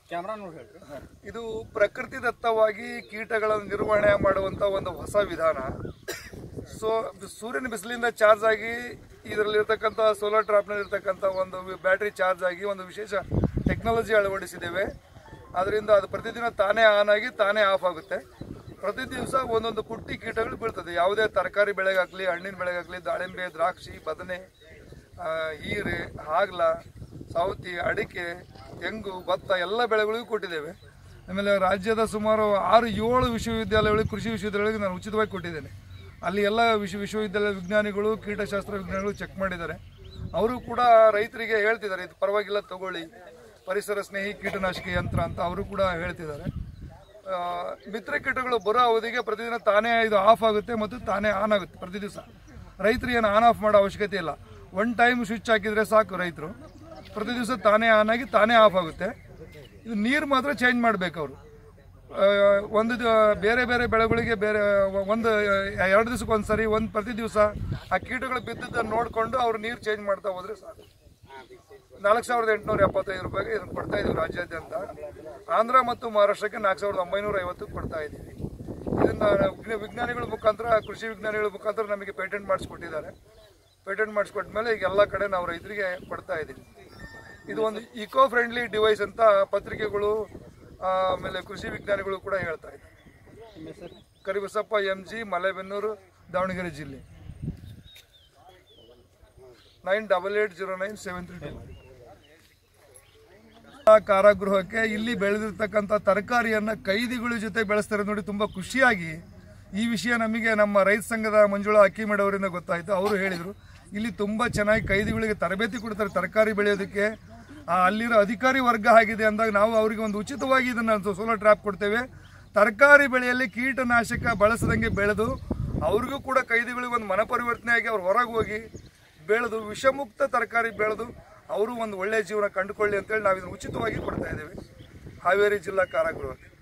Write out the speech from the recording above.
camera ನೋಡಿ ಹೇಳ್ರಿ ಇದು ಪ್ರಕೃತಿ ದತ್ತವಾಗಿ ಕೀಟಗಳ ನಿರ್ವಹಣೆ ಮಾಡುವಂತ ಒಂದು ಹೊಸ ವಿಧಾನ ಸೊ ಸೂರ್ಯನ ಬಿಸಿಲಿಂದ ಚಾರ್ಜ್ ಆಗಿ ಇದರಲ್ಲಿ ಇರ್ತಕ್ಕಂಥ ಸೋಲಾರ್ ಟ್ರಾಪ್ನಲ್ಲಿ ಇರ್ತಕ್ಕಂಥ ಒಂದು ಬ್ಯಾಟ್ರಿ ಚಾರ್ಜ್ ಆಗಿ ಒಂದು ವಿಶೇಷ ಟೆಕ್ನಾಲಜಿ ಅಳವಡಿಸಿದ್ದೇವೆ ಅದರಿಂದ ಅದು ಪ್ರತಿದಿನ ತಾನೇ ಆನ್ ಆಗಿ ತಾನೇ ಆಫ್ ಆಗುತ್ತೆ ಪ್ರತಿ ದಿವಸ ಒಂದೊಂದು ಕುಟ್ಟಿ ಕೀಟಗಳು ಬೀಳ್ತದೆ ಯಾವುದೇ ತರಕಾರಿ ಬೆಳೆಗಾಗಲಿ ಹಣ್ಣಿನ ಬೆಳೆಗಾಗಲಿ ದಾಳಿಂಬೆ ದ್ರಾಕ್ಷಿ ಬದನೆ ಆ, ಹೀರೆ ಹಾಗ್ಲ ಸೌತಿ ಅಡಿಕೆ ತೆಂಗು ಭತ್ತ ಎಲ್ಲ ಬೆಳೆಗಳಿಗೂ ಕೊಟ್ಟಿದ್ದೇವೆ ಆಮೇಲೆ ರಾಜ್ಯದ ಸುಮಾರು ಆರು ಏಳು ವಿಶ್ವವಿದ್ಯಾಲಯಗಳಿಗೆ ಕೃಷಿ ವಿಶ್ವವಿದ್ಯಾಲಯಗಳಿಗೆ ನಾನು ಉಚಿತವಾಗಿ ಕೊಟ್ಟಿದ್ದೇನೆ ಅಲ್ಲಿ ಎಲ್ಲ ವಿಶ್ವ ವಿಶ್ವವಿದ್ಯಾಲಯ ವಿಜ್ಞಾನಿಗಳು ಕೀಟಶಾಸ್ತ್ರ ವಿಜ್ಞಾನಿಗಳು ಚೆಕ್ ಮಾಡಿದ್ದಾರೆ ಅವರು ಕೂಡ ರೈತರಿಗೆ ಹೇಳ್ತಿದ್ದಾರೆ ಇದು ಪರವಾಗಿಲ್ಲ ತಗೊಳ್ಳಿ ಪರಿಸರ ಸ್ನೇಹಿ ಕೀಟನಾಶಕ ಯಂತ್ರ ಅಂತ ಅವರು ಕೂಡ ಹೇಳ್ತಿದ್ದಾರೆ ಆ, ಮಿತ್ರ ಕೀಟಗಳು ಬರೋ ಅವಧಿಗೆ ಪ್ರತಿದಿನ ತಾನೇ ಇದು ಆಫ್ ಆಗುತ್ತೆ ಮತ್ತು ತಾನೇ ಆನ್ ಆಗುತ್ತೆ ಪ್ರತಿ ದಿವಸ ರೈತರು ಏನು ಆನ್ ಆಫ್ ಮಾಡೋ ಅವಶ್ಯಕತೆ ಇಲ್ಲ ಒನ್ ಟೈಮ್ ಸ್ವಿಚ್ ಹಾಕಿದ್ರೆ ಸಾಕು ರೈತರು ಪ್ರತಿ ದಿವಸ ತಾನೇ ಆನ್ ಆಗಿ ತಾನೇ ಆಫ್ ಆಗುತ್ತೆ ಇದು ನೀರು ಮಾತ್ರ ಚೇಂಜ್ ಮಾಡಬೇಕು ಅವರು ಒಂದು ದ- ಬೇರೆ ಬೇರೆ ಬೆಳೆಗಳಿಗೆ ಬೇರೆ ಒಂದು ಎರಡು ದಿವಸಕ್ಕೆ ಒಂದು ಸರಿ ಒಂದು ಪ್ರತಿ ದಿವಸ ಆ ಕೀಟಗಳು ಬಿದ್ದದ್ದನ್ನು ನೋಡಿಕೊಂಡು ಅವ್ರು ನೀರು ಚೇಂಜ್ ಮಾಡ್ತಾ ಹೋದ್ರೆ ಸಾಕು ನಾಲ್ಕು ಸಾವಿರದ ಎಂಟುನೂರ ಎಪ್ಪತ್ತೈದು ರೂಪಾಯಿಗೆ ಇದನ್ನು ಕೊಡ್ತಾ ಇದೀವಿ ರಾಜ್ಯಾದ್ಯಂತ ಆಂಧ್ರ ಮತ್ತು ಮಹಾರಾಷ್ಟ್ರಕ್ಕೆ ನಾಲ್ಕು ಸಾವಿರದ ಒಂಬೈನೂರ ಐವತ್ತು ಕೊಡ್ತಾ ಇದ್ದೀವಿ ಇದನ್ನ ವಿಜ್ಞ- ವಿಜ್ಞಾನಿಗಳ ಮುಖಾಂತರ ಕೃಷಿ ವಿಜ್ಞಾನಿಗಳ ಮುಖಾಂತರ ನಮಗೆ ಪೇಟೆಂಟ್ ಮಾಡಿಸ್ಕೊಟ್ಟಿದ್ದಾರೆ ಪೇಟೆಂಟ್ ಮಾಡಿಸ್ಕೊಟ್ಮೇಲೆ ಈಗ ಎಲ್ಲ ಕಡೆ ನಾವು ರೈತರಿಗೆ ಕೊಡ್ತಾ ಇದ್ದೀವಿ ಇದು ಒಂದು ಇಕೋ ಫ್ರೆಂಡ್ಲಿ ಡಿವೈಸ್ ಅಂತ ಪತ್ರಿಕೆಗಳು ಆ, ಆಮೇಲೆ ಕೃಷಿ ವಿಜ್ಞಾನಿಗಳು ಕೂಡ ಹೇಳ್ತಾ ಇದ್ದಾರೆ ನಿಮ್ಮ ಹೆಸರು ಕರಿಬಸಪ್ಪ ಎಂ ಜಿ ಮಲೆಬೆನ್ನೂರು ದಾವಣಗೆರೆ ಜಿಲ್ಲೆ nine double eight zero nine seven three two ಕಾರಾಗೃಹಕ್ಕೆ ಇಲ್ಲಿ ಬೆಳೆದಿರ್ತಕ್ಕಂಥ ತರಕಾರಿಯನ್ನ ಕೈದಿಗಳ ಜೊತೆ ಬೆಳೆಸ್ತಾರೆ ನೋಡಿ ತುಂಬಾ ಖುಷಿಯಾಗಿ ಈ ವಿಷಯ ನಮಗೆ ನಮ್ಮ ರೈತ ಸಂಘದ ಮಂಜುಳಾ ಅಕ್ಕಿಮೇಡ್ ಅವರಿಂದ ಗೊತ್ತಾಯ್ತು ಅವರು ಹೇಳಿದ್ರು ಇಲ್ಲಿ ತುಂಬಾ ಚೆನ್ನಾಗಿ ಕೈದಿಗಳಿಗೆ ತರಬೇತಿ ಕೊಡ್ತಾರೆ ತರಕಾರಿ ಬೆಳೆಯೋದಕ್ಕೆ ಆ, ಅಲ್ಲಿರೋ ಅಧಿಕಾರಿ ವರ್ಗ ಆಗಿದೆ ಅಂದಾಗ ನಾವು ಅವರಿಗೆ ಒಂದು ಉಚಿತವಾಗಿ ಇದನ್ನ ಸೋಲಾರ್ ಟ್ರ್ಯಾಪ್ ಕೊಡ್ತೇವೆ ತರಕಾರಿ ಬೆಳೆಯಲ್ಲಿ ಕೀಟನಾಶಕ ಬಳಸದಂಗೆ ಬೆಳೆದು ಅವ್ರಿಗೂ ಕೂಡ ಕೈದಿಗಳಿಗೆ ಒಂದು ಮನಪರಿವರ್ತನೆ ಆಗಿ ಅವ್ರು ಹೊರಗೆ ಹೋಗಿ ಬೆಳೆದು ವಿಷಮುಕ್ತ ತರಕಾರಿ ಬೆಳೆದು ಅವರು ಒಂದು ಒಳ್ಳೆಯ ಜೀವನ ಕಂಡುಕೊಳ್ಳಿ ಅಂತೇಳಿ ನಾವು ಇದನ್ನು ಉಚಿತವಾಗಿ ಕೊಡ್ತಾ ಇದ್ದೇವೆ ಹಾವೇರಿ ಜಿಲ್ಲಾ ಕಾರಾಗೃಹಕ್ಕೆ